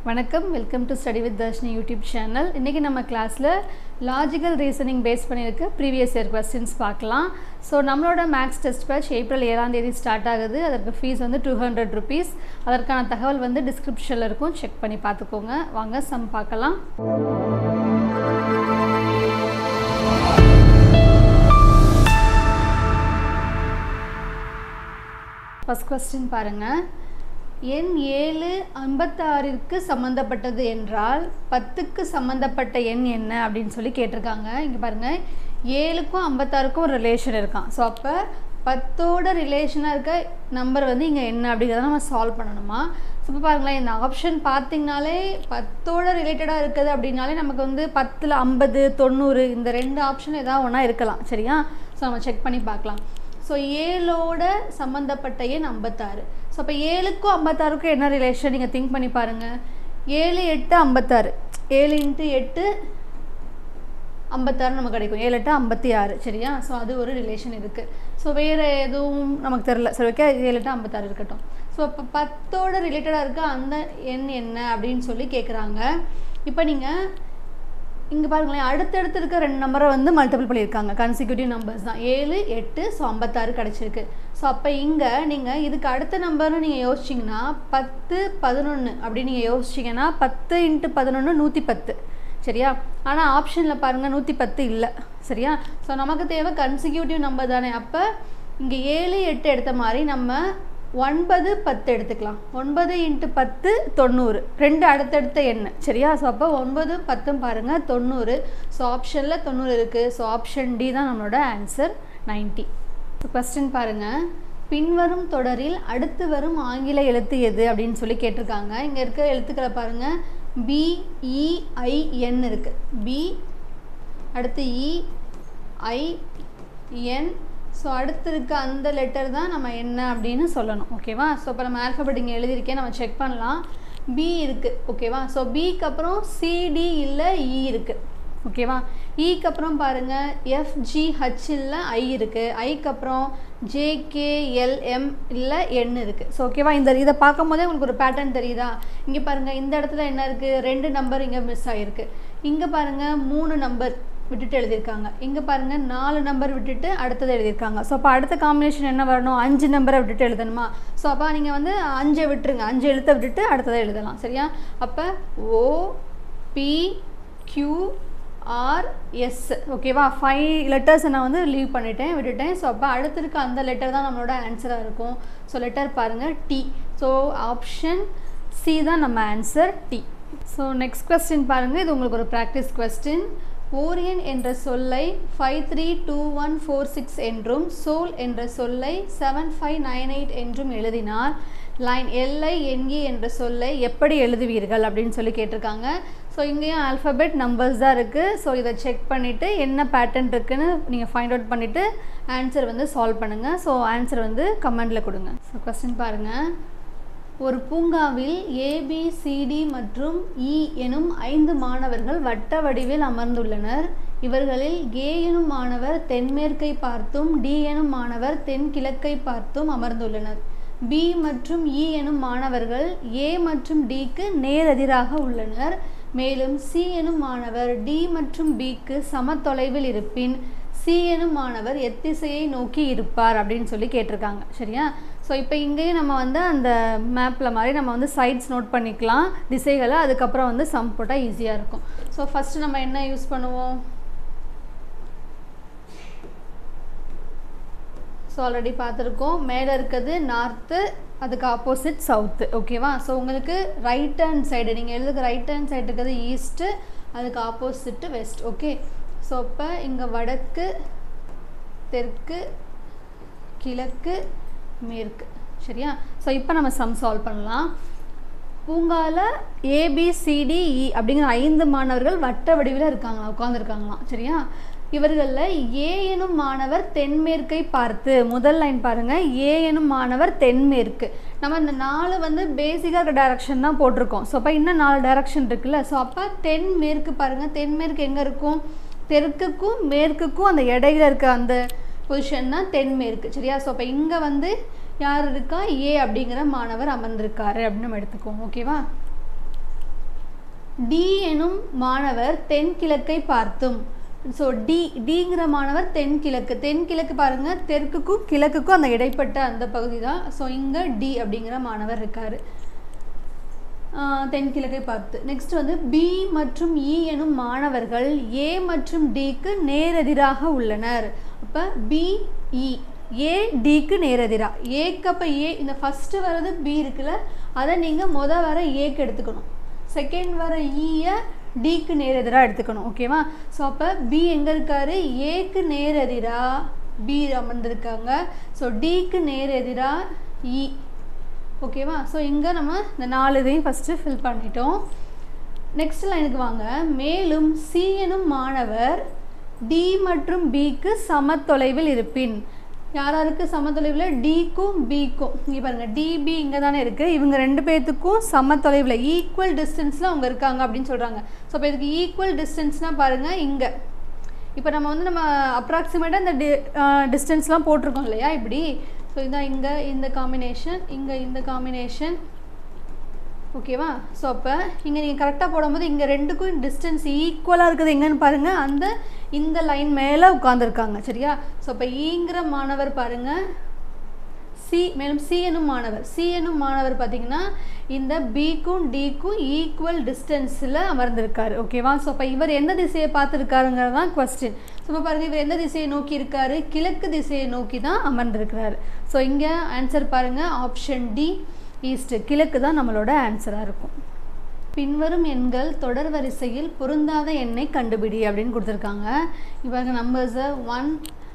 வணக்கம் welcome to study with Dharshini YouTube channel இன்றைக்கி நம்ம கிளாஸில் லாஜிக்கல் ரீசனிங் பேஸ் பண்ணியிருக்க ப்ரீவியஸ் இயர் கொஸ்டின்ஸ் பார்க்கலாம் ஸோ நம்மளோட மேக்ஸ் டெஸ்ட் பேட்ச் ஏப்ரல் ஏழாம் தேதி ஸ்டார்ட் ஆகுது அதற்கு ஃபீஸ் வந்து டூ ஹண்ட்ரட் ருபீஸ் அதற்கான தகவல் வந்து டிஸ்கிரிப்ஷனில் இருக்கும் செக் பண்ணி பார்த்துக்கோங்க வாங்க சம் பார்க்கலாம் ஃபஸ்ட் கொஸ்டின் பாருங்கள் எண் ஏழு ஐம்பத்தாறிற்கு சம்மந்தப்பட்டது என்றால் பத்துக்கு சம்மந்தப்பட்ட எண் என்ன அப்படின்னு சொல்லி கேட்டிருக்காங்க இங்கே பாருங்கள் ஏழுக்கும் ஐம்பத்தாறுக்கும் ஒரு ரிலேஷன் இருக்கான் ஸோ அப்போ பத்தோட ரிலேஷனாக இருக்க நம்பர் வந்து இங்கே என்ன அப்படிங்கிறத நம்ம சால்வ் பண்ணணுமா ஸோ இப்போ பாருங்களேன் இந்த ஆப்ஷன் பார்த்தீங்கனாலே பத்தோட ரிலேட்டடாக இருக்குது அப்படின்னாலே நமக்கு வந்து பத்தில் ஐம்பது தொண்ணூறு இந்த ரெண்டு ஆப்ஷன் ஏதாவது ஒன்றா இருக்கலாம் சரியா ஸோ நம்ம செக் பண்ணி பார்க்கலாம் ஸோ ஏழோட சம்மந்தப்பட்ட எண் ஐம்பத்தாறு ஸோ அப்போ ஏழுக்கும் ஐம்பத்தாறுக்கும் என்ன ரிலேஷன் நீங்கள் திங்க் பண்ணி பாருங்கள் ஏழு எட்டு ஐம்பத்தாறு ஏழு இன்ட்டு எட்டு ஐம்பத்தாறு நமக்கு கிடைக்கும் ஏழு எட்டு ஐம்பத்தி ஆறு சரியா ஸோ அது ஒரு ரிலேஷன் இருக்குது ஸோ வேறு எதுவும் நமக்கு தெரில சரி ஓகே ஏழு எட்டு ஐம்பத்தாறு இருக்கட்டும் ஸோ இப்போ பத்தோட ரிலேட்டடாக இருக்க அந்த எண் என்ன அப்படின்னு சொல்லி கேட்குறாங்க இப்போ நீங்கள் இங்கே பாருங்களேன் அடுத்தடுத்து இருக்க ரெண்டு நம்பரை வந்து மல்டிபிள் பண்ணியிருக்காங்க கன்சிக்யூட்டிவ் நம்பர்ஸ் தான் ஏழு எட்டு ஸோ ஐம்பத்தாறு கிடச்சிருக்கு ஸோ அப்போ இங்கே நீங்கள் இதுக்கு அடுத்த நம்பர்னு நீங்கள் யோசிச்சிங்கன்னா பத்து பதினொன்று அப்படி நீங்கள் யோசிச்சிங்கன்னா பத்து இன்ட்டு பதினொன்று நூற்றி பத்து சரியா ஆனால் ஆப்ஷனில் பாருங்கள் நூற்றி பத்து இல்லை சரியா ஸோ நமக்கு தேவை கன்சிக்யூட்டிவ் நம்பர் தானே அப்போ இங்கே ஏழு எட்டு எடுத்த மாதிரி நம்ம ஒன்பது பத்து எடுத்துக்கலாம் ஒன்பது இன்ட்டு பத்து தொண்ணூறு ரெண்டு அடுத்தடுத்த எண் சரியா ஸோ அப்போ ஒன்பது பத்தும் பாருங்கள் தொண்ணூறு ஸோ ஆப்ஷனில் தொண்ணூறு இருக்குது ஸோ ஆப்ஷன் டி தான் நம்மளோட ஆன்சர் நைன்ட்டி ஸோ கொஸ்டின் பாருங்கள் பின்வரும் தொடரில் அடுத்து வரும் ஆங்கில எழுத்து எது அப்படின்னு சொல்லி கேட்டிருக்காங்க இங்கே இருக்க எழுத்துக்களை பாருங்கள் பிஇஐஎன் இருக்குது பி அடுத்து இ ஐ என் ஸோ அடுத்து இருக்க அந்த லெட்டர் தான் நம்ம என்ன அப்படின்னு சொல்லணும் ஓகேவா ஸோ இப்போ நம்ம ஆல்ஃபபெட் இங்கே எழுதியிருக்கேன் நம்ம செக் பண்ணலாம் பி இருக்குது ஓகேவா ஸோ பிக்கு அப்புறம் சிடி இல்லை இ இருக்குது ஓகேவா இக்கு அப்புறம் பாருங்கள் எஃப்ஜிஹச் இல்லை ஐ இருக்குது ஐக்கு அப்புறம் ஜேகேஎல்எம் இல்லை என் இருக்குது ஸோ ஓகேவா இந்த இதை பார்க்கும் போதே உங்களுக்கு ஒரு பேட்டர்ன் தெரியுதா இங்கே பாருங்கள் இந்த இடத்துல என்ன இருக்குது ரெண்டு நம்பர் இங்கே மிஸ் ஆகிருக்கு இங்கே பாருங்கள் மூணு நம்பர் விட்டுட்டு எழுதியிருக்காங்க இங்கே பாருங்கள் நாலு நம்பர் விட்டுட்டு அடுத்தது எழுதியிருக்காங்க ஸோ அப்போ அடுத்த காம்பினேஷன் என்ன வரணும் அஞ்சு நம்பரை விட்டுட்டு எழுதணுமா ஸோ அப்போ நீங்கள் வந்து அஞ்சை விட்டுருங்க அஞ்சு எழுத்தை விட்டுட்டு அடுத்ததை எழுதலாம் சரியா அப்போ O P Q R S ஓகேவா ஃபைவ் லெட்டர்ஸை நான் வந்து லீவ் பண்ணிட்டேன் விட்டுட்டேன் ஸோ அப்போ அடுத்து இருக்க அந்த லெட்டர் தான் நம்மளோட ஆன்சராக இருக்கும் ஸோ லெட்டர் பாருங்கள் டி ஸோ ஆப்ஷன் சி தான் நம்ம answer D so next question பாருங்கள் இது உங்களுக்கு ஒரு ப்ராக்டிஸ் கொஸ்டின் ஓரியன் என்ற சொல்லை five three two one four six என்றும் சோல் என்ற சொல்லை செவன் ஃபைவ் நைன் எயிட் என்றும் எழுதினால் லைன் எல்ஐ என்இ என்ற சொல்லை எப்படி எழுதுவீர்கள் அப்படின்னு சொல்லி கேட்டிருக்காங்க ஸோ இங்கேயும் ஆல்ஃபபெட் நம்பர்ஸ் தான் இருக்குது ஸோ இதை செக் பண்ணிவிட்டு என்ன பேட்டர்ன் இருக்குன்னு நீங்கள் ஃபைண்ட் அவுட் பண்ணிவிட்டு ஆன்சர் வந்து சால்வ் பண்ணுங்கள் ஸோ ஆன்சர் வந்து கமெண்டில் கொடுங்க ஸோ கொஸ்டின் பாருங்கள் ஒரு பூங்காவில் ஏபிசிடி மற்றும் இ எனும் ஐந்து மாணவர்கள் வட்ட வடிவில் அமர்ந்துள்ளனர் இவர்களில் ஏ எனும் மாணவர் தென்மேற்கை பார்த்தும் டி எனும் மாணவர் தென்கிழக்கை பார்த்தும் அமர்ந்துள்ளனர் பி மற்றும் இ எனும் மாணவர்கள் ஏ மற்றும் டிக்கு நேரெதிராக உள்ளனர் மேலும் சி எனும் மாணவர் டி மற்றும் பிக்கு சம தொலைவில் இருப்பின் சி எனும் மாணவர் எத்திசையை நோக்கி இருப்பார் அப்படின்னு சொல்லி கேட்டிருக்காங்க சரியா ஸோ இப்போ இங்கேயும் நம்ம வந்து அந்த மேப்பில் மாதிரி நம்ம வந்து சைட்ஸ் நோட் பண்ணிக்கலாம் திசைகளை அதுக்கப்புறம் வந்து சம் போட்டால் ஈஸியாக இருக்கும் ஸோ ஃபஸ்ட்டு நம்ம என்ன யூஸ் பண்ணுவோம் ஸோ ஆல்ரெடி பார்த்துருக்கோம் மேலே இருக்கிறது நார்த்து அதுக்கு ஆப்போசிட் சவுத்து ஓகேவா ஸோ உங்களுக்கு ரைட் ஹேண்ட் சைடு நீங்கள் எழுதுக்கு ரைட் ஹேண்ட் சைடு இருக்கிறது ஈஸ்ட்டு அதுக்கு ஆப்போசிட்டு வெஸ்ட் ஓகே ஸோ இப்போ இங்கே வடக்கு தெற்கு கிழக்கு மேற்கு சரியா ஸோ இப்போ நம்ம சம் சால்வ் பண்ணலாம் பூங்காவில் ஏபிசிடிஇ அப்படிங்கிற ஐந்து மாணவர்கள் வட்ட வடிவில் இருக்காங்களா உட்காந்துருக்காங்களாம் சரியா இவர்களில் ஏ எனும் மாணவர் தென்மேற்கை பார்த்து முதல் லைன் பாருங்கள் ஏ எனும் மாணவர் தென்மேற்கு நம்ம இந்த நாலு வந்து பேசிக்காக இருக்க டைரக்ஷன் தான் போட்டிருக்கோம் ஸோ அப்போ இன்னும் நாலு டைரக்ஷன் இருக்குல்ல ஸோ அப்போ தென்மேற்கு பாருங்கள் தென்மேற்கு எங்கே இருக்கும் தெற்குக்கும் மேற்குக்கும் அந்த இடையில இருக்க அந்த பொசிஷன் தான் தென்மேற்கு சரியா ஸோ அப்போ இங்கே வந்து யார் இருக்கா ஏ அப்படிங்கிற மாணவர் அமர்ந்திருக்காரு அப்படின்னு நம்ம எடுத்துக்குவோம் ஓகேவா டி எனும் மாணவர் தென்கிழக்கை பார்த்தும் ஸோ டி டிங்கிற மாணவர் தென்கிழக்கு தென்கிழக்கு பாருங்கள் தெற்குக்கும் கிழக்குக்கும் அந்த இடைப்பட்ட அந்த பகுதி தான் ஸோ இங்கே டி அப்படிங்கிற மாணவர் இருக்கார் தென்கிழக்கை பார்த்து நெக்ஸ்ட் வந்து பி மற்றும் இ எனும் மாணவர்கள் ஏ மற்றும் டிக்கு நேரெதிராக உள்ளனர் அப்போ பி இ ஏ டிக்கு நேரெதிராக ஏக்கு அப்போ ஏ இந்த ஃபஸ்ட்டு வர்றது பி இருக்குல்ல அதை நீங்கள் முத வர ஏக்கு எடுத்துக்கணும் செகண்ட் வர ஈயை டிக்கு நேரெதிராக எடுத்துக்கணும் ஓகேவா ஸோ அப்போ பி எங்கே இருக்காரு ஏக்கு நேரெதிராக பி அமர்ந்திருக்காங்க ஸோ டிக்கு நேரெதிராக இ ஓகேவா ஸோ இங்கே நம்ம இந்த நாலு இதையும் ஃபஸ்ட்டு ஃபில் பண்ணிட்டோம் நெக்ஸ்ட் லைனுக்கு வாங்க மேலும் சி எனும் மாணவர் டி மற்றும் பிக்கு சம தொலைவில் இருப்பின் யார் யாருக்கு சம தொலைவில் டிக்கும் பிக்கும் இங்கே பாருங்கள் டிபி இங்கே தானே இருக்குது இவங்க ரெண்டு பேர்த்துக்கும் சம தொலைவில் ஈக்குவல் டிஸ்டன்ஸில் அவங்க இருக்காங்க அப்படின்னு சொல்கிறாங்க ஸோ இப்போ இதுக்கு ஈக்குவல் டிஸ்டன்ஸ்னால் பாருங்கள் இங்கே இப்போ நம்ம வந்து நம்ம அப்ராக்சிமேட்டாக இந்த டி டிஸ்டன்ஸ்லாம் போட்டிருக்கோம் இல்லையா இப்படி ஸோ இதான் இங்கே இந்த காம்பினேஷன் இங்கே இந்த காம்பினேஷன் ஓகேவா ஸோ அப்போ இங்கே நீங்கள் கரெக்டாக போடும்போது இங்கே ரெண்டுக்கும் டிஸ்டன்ஸ் ஈக்குவலாக இருக்குது எங்கன்னு பாருங்கள் அந்த இந்த லைன் மேலே உட்காந்துருக்காங்க சரியா ஸோ அப்போ ஈங்கிற மாணவர் பாருங்கள் சி மேலும் சி எனும் மாணவர் சி எனும் மாணவர் பார்த்தீங்கன்னா இந்த பிக்கும் டிக்கும் ஈக்குவல் டிஸ்டன்ஸில் அமர்ந்திருக்காரு ஓகேவா ஸோ அப்போ இவர் எந்த திசையை பார்த்துருக்காருங்கிறது தான் கொஸ்டின் ஸோ இப்போ பாருங்கள் இவர் எந்த திசையை நோக்கி இருக்காரு கிழக்கு திசையை நோக்கி தான் அமர்ந்திருக்கிறாரு ஸோ இங்கே ஆன்சர் பாருங்கள் ஆப்ஷன் டி ஈஸ்ட் கிழக்கு தான் நம்மளோட ஆன்சராக இருக்கும் பின்வரும் எண்கள் தொடர் வரிசையில் பொருந்தாத எண்ணை கண்டுபிடி அப்படின்னு கொடுத்துருக்காங்க இப்போ நம்பர்ஸை ஒன்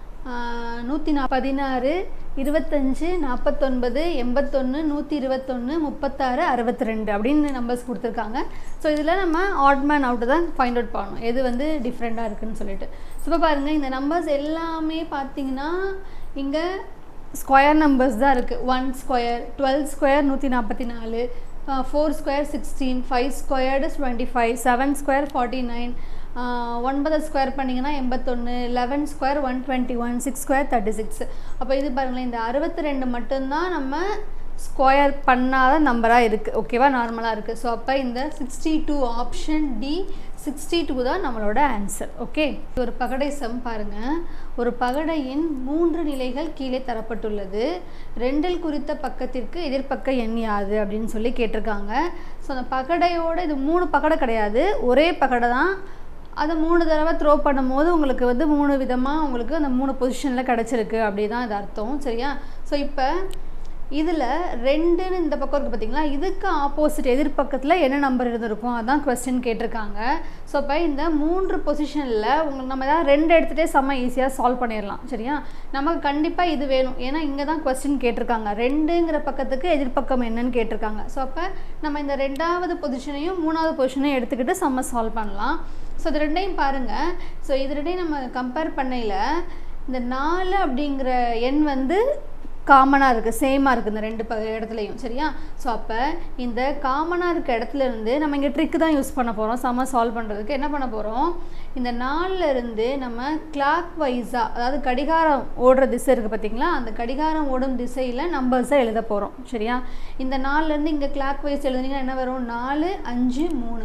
நூற்றி நா பதினாறு இருபத்தஞ்சு நாற்பத்தொன்பது எண்பத்தொன்று நூற்றி இருபத்தொன்று முப்பத்தாறு அறுபத்தி ரெண்டு அப்படின்னு நம்பர்ஸ் கொடுத்துருக்காங்க ஸோ இதில் நம்ம ஆட்மேன் அவுட்டு தான் ஃபைண்ட் அவுட் பண்ணணும் எது வந்து டிஃப்ரெண்ட்டாக இருக்குதுன்னு சொல்லிட்டு ஸோ இப்போ பாருங்கள் இந்த நம்பர்ஸ் எல்லாமே பார்த்தீங்கன்னா இங்கே ஸ்கொயர் நம்பர்ஸ் தான் இருக்குது ஒன் ஸ்கொயர் டுவெல் ஸ்கொயர் நூற்றி நாற்பத்தி நாலு four square sixteen five squared twenty five seven square forty nine ஒன்பது ஸ்கொயர் பண்ணிங்கன்னா எண்பத்தொன்று eleven square one twenty one six square thirty six அப்போ இது பாருங்களேன் இந்த அறுபத்தி ரெண்டு மட்டும்தான் நம்ம ஸ்கொயர் பண்ணாத நம்பராக இருக்குது ஓகேவா நார்மலாக இருக்குது ஸோ அப்போ இந்த sixty two option D sixty two தான் நம்மளோட ஆன்சர் ஓகே ஒரு பகடை சம் பாருங்கள் ஒரு பகடையின் மூன்று நிலைகள் கீழே தரப்பட்டுள்ளது ரெண்டில் குறித்த பக்கத்திற்கு எதிர்ப்பக்க எண் யாது அப்படின்னு சொல்லி கேட்டிருக்காங்க ஸோ அந்த பகடையோட இது மூணு பகடை கிடையாது ஒரே பகடை தான் அதை மூணு தடவை த்ரோ பண்ணும்போது உங்களுக்கு வந்து மூணு விதமாக உங்களுக்கு அந்த மூணு பொசிஷனில் கிடச்சிருக்கு அப்படி தான் இது அர்த்தம் சரியா ஸோ இப்போ இதில் ரெண்டுன்னு இந்த பக்கம் இருக்குது பார்த்தீங்களா இதுக்கு ஆப்போசிட் எதிர்பக்கத்தில் என்ன நம்பர் இருந்திருக்கும் அதான் கொஸ்டின் கேட்டிருக்காங்க ஸோ இப்போ இந்த மூன்று பொசிஷனில் உங்களுக்கு நம்ம ஏதாவது ரெண்டு எடுத்துகிட்டே செம்ம ஈஸியாக சால்வ் பண்ணிடலாம் சரியா நமக்கு கண்டிப்பாக இது வேணும் ஏன்னா இங்கே தான் கொஸ்டின் கேட்டிருக்காங்க ரெண்டுங்கிற பக்கத்துக்கு எதிர்பக்கம் என்னன்னு கேட்டிருக்காங்க ஸோ அப்போ நம்ம இந்த ரெண்டாவது பொசிஷனையும் மூணாவது பொசிஷனையும் எடுத்துக்கிட்டு செம்ம சால்வ் பண்ணலாம் ஸோ இது ரெண்டையும் பாருங்கள் ஸோ இது ரெண்டையும் நம்ம கம்பேர் பண்ணையில் இந்த நாலு அப்படிங்கிற எண் வந்து காமனாக இருக்குது சேமாக இருக்குது இந்த ரெண்டு ப இடத்துலையும் சரியா ஸோ அப்போ இந்த காமனாக இருக்க இடத்துல இருந்து நம்ம இங்கே ட்ரிக்கு தான் யூஸ் பண்ண போகிறோம் செம்ம சால்வ் பண்ணுறதுக்கு என்ன பண்ண போகிறோம் இந்த நாலில் இருந்து நம்ம கிளாக் வைஸாக அதாவது கடிகாரம் ஓடுற திசை இருக்குது பார்த்தீங்களா அந்த கடிகாரம் ஓடும் திசையில் நம்பர்ஸை எழுத போகிறோம் சரியா இந்த நாலுலேருந்து இங்கே கிளாக் வைஸ் எழுதுனீங்கன்னா என்ன வரும் நாலு அஞ்சு மூணு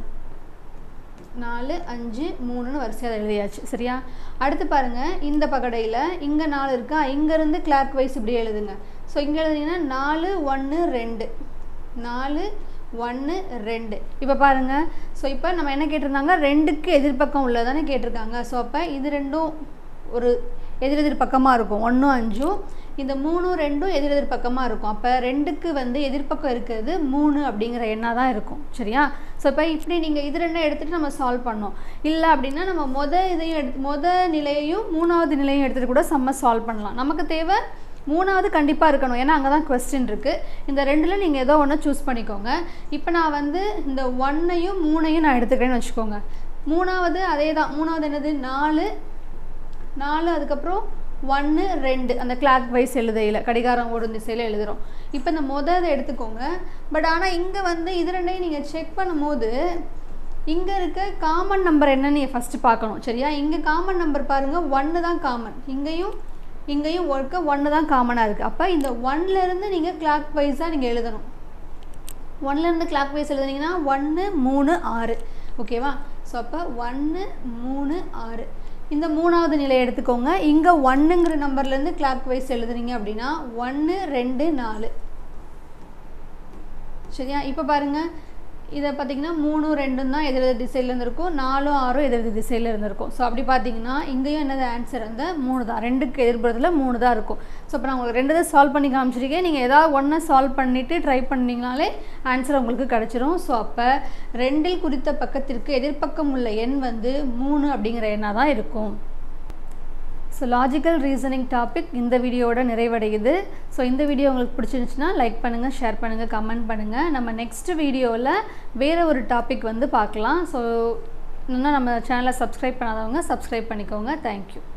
நாலு அஞ்சு மூணுன்னு வரிசையாக எழுதியாச்சு சரியா அடுத்து பாருங்கள் இந்த பகடையில் இங்கே நாலு இருக்கா இங்கேருந்து கிளாக் வைஸ் இப்படி எழுதுங்க ஸோ இங்கே எழுதிங்கன்னா நாலு ஒன்று ரெண்டு நாலு ஒன்று ரெண்டு இப்போ பாருங்கள் ஸோ இப்போ நம்ம என்ன கேட்டிருந்தாங்க ரெண்டுக்கு எதிர்பக்கம் உள்ளதானே கேட்டிருக்காங்க ஸோ அப்போ இது ரெண்டும் ஒரு எதிரெதிர் பக்கமாக இருக்கும் ஒன்றும் அஞ்சும் இந்த மூணும் ரெண்டும் எதிரெதிர் பக்கமாக இருக்கும் அப்போ ரெண்டுக்கு வந்து எதிர்பக்கம் இருக்கிறது மூணு அப்படிங்கிற எண்ணாக தான் இருக்கும் சரியா ஸோ இப்போ இப்படி நீங்கள் இது ரெண்டும் எடுத்துகிட்டு நம்ம சால்வ் பண்ணோம் இல்லை அப்படின்னா நம்ம மொத இதையும் எடுத்து மொத நிலையையும் மூணாவது நிலையும் எடுத்துகிட்டு கூட செம்ம சால்வ் பண்ணலாம் நமக்கு தேவை மூணாவது கண்டிப்பாக இருக்கணும் ஏன்னா அங்கே தான் கொஸ்டின் இருக்குது இந்த ரெண்டில் நீங்கள் ஏதோ ஒன்று சூஸ் பண்ணிக்கோங்க இப்போ நான் வந்து இந்த ஒன்னையும் மூணையும் நான் எடுத்துக்கிறேன்னு வச்சுக்கோங்க மூணாவது அதே தான் மூணாவது என்னது நாலு நாலு அதுக்கப்புறம் ஒன்று ரெண்டு அந்த கிளாக் வைஸ் எழுதையில் கடிகாரம் ஓடும் திசையில் எழுதுகிறோம் இப்போ இந்த மொதல் இதை எடுத்துக்கோங்க பட் ஆனால் இங்கே வந்து இது ரெண்டையும் நீங்கள் செக் பண்ணும்போது இங்கே இருக்க காமன் நம்பர் என்னன்னு நீங்கள் ஃபஸ்ட்டு பார்க்கணும் சரியா இங்கே காமன் நம்பர் பாருங்கள் ஒன்று தான் காமன் இங்கேயும் இங்கேயும் ஒர்க்க ஒன்று தான் காமனாக இருக்குது அப்போ இந்த ஒன்லேருந்து நீங்கள் கிளாக் வைஸாக நீங்கள் எழுதணும் ஒன்லேருந்து கிளாக் வைஸ் எழுதுனீங்கன்னா ஒன்று மூணு ஆறு ஓகேவா ஸோ அப்போ ஒன்று மூணு ஆறு இந்த மூணாவது நிலை எடுத்துக்கோங்க இங்கே ஒன்றுங்கிற நம்பர்லேருந்து கிளாக் வைஸ் எழுதுனீங்க அப்படின்னா ஒன்று ரெண்டு நாலு சரியா இப்போ பாருங்கள் இதை பார்த்தீங்கன்னா மூணு ரெண்டும் தான் எதிர் திசையிலேருந்து இருக்கும் நாலும் ஆறும் எதிர் திசையில் இருந்திருக்கும் ஸோ அப்படி பார்த்தீங்கன்னா இங்கேயும் என்னது ஆன்சர் வந்து மூணு தான் ரெண்டுக்கு எதிர்ப்புறத்தில் மூணு தான் இருக்கும் ஸோ இப்போ நான் உங்களுக்கு ரெண்டு தான் சால்வ் பண்ணி காமிச்சிருக்கேன் நீங்கள் ஏதாவது ஒன்றை சால்வ் பண்ணிவிட்டு ட்ரை பண்ணிங்கனாலே ஆன்சர் உங்களுக்கு கிடச்சிரும் ஸோ அப்போ ரெண்டில் குறித்த பக்கத்திற்கு எதிர்ப்பக்கம் உள்ள எண் வந்து மூணு அப்படிங்கிற எண்ணாக தான் இருக்கும் ஸோ லாஜிக்கல் ரீசனிங் டாபிக் இந்த வீடியோவோட நிறைவடையுது ஸோ இந்த வீடியோ உங்களுக்கு பிடிச்சிருந்துச்சுன்னா லைக் பண்ணுங்கள் ஷேர் பண்ணுங்கள் கமெண்ட் பண்ணுங்கள் நம்ம நெக்ஸ்ட் வீடியோவில் வேறு ஒரு டாபிக் வந்து பார்க்கலாம் ஸோ இன்னும் நம்ம சேனலை சப்ஸ்கிரைப் பண்ணாதவங்க சப்ஸ்கிரைப் பண்ணிக்கோங்க தேங்க்யூ